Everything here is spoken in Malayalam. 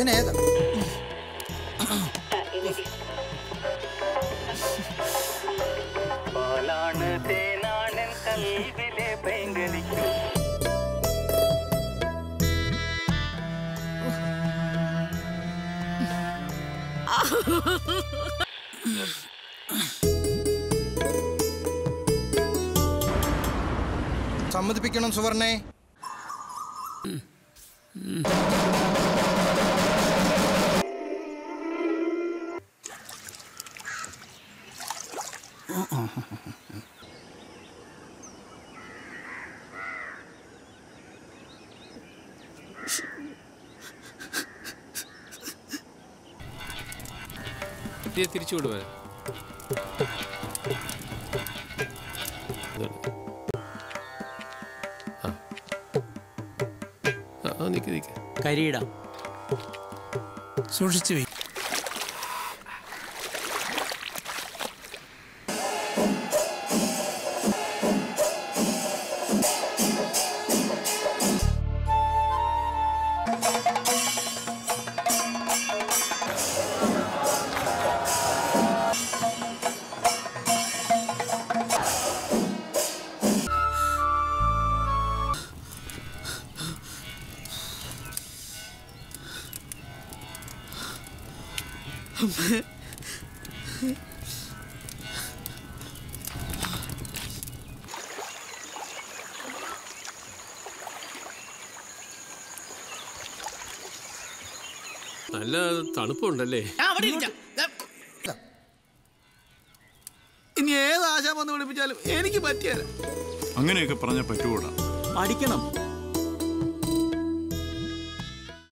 പിന്നെ ഏതാ പാലാണ് തേനാണ് കൽവിലെ ഭയങ്കരിക്കും സമ്മതിപ്പിക്കണം സുവർണേ കുട്ടിയെ തിരിച്ചു വിടുവാൻ ആ നിക്ക് നിക്ക് കരിയിടാം സൂക്ഷിച്ചു വയ്ക്കും നല്ല തണുപ്പുണ്ടല്ലേ അവിടെ ഇരിക്കാം. ദാ. ഇനി ഏത് ആശാൻ വന്ന് വിളിപ്പിച്ചാലും എനിക്ക് പറ്റിയല്ല അങ്ങനെയൊക്കെ പറഞ്ഞാൽ പറ്റുകൂടാ പഠിക്കണം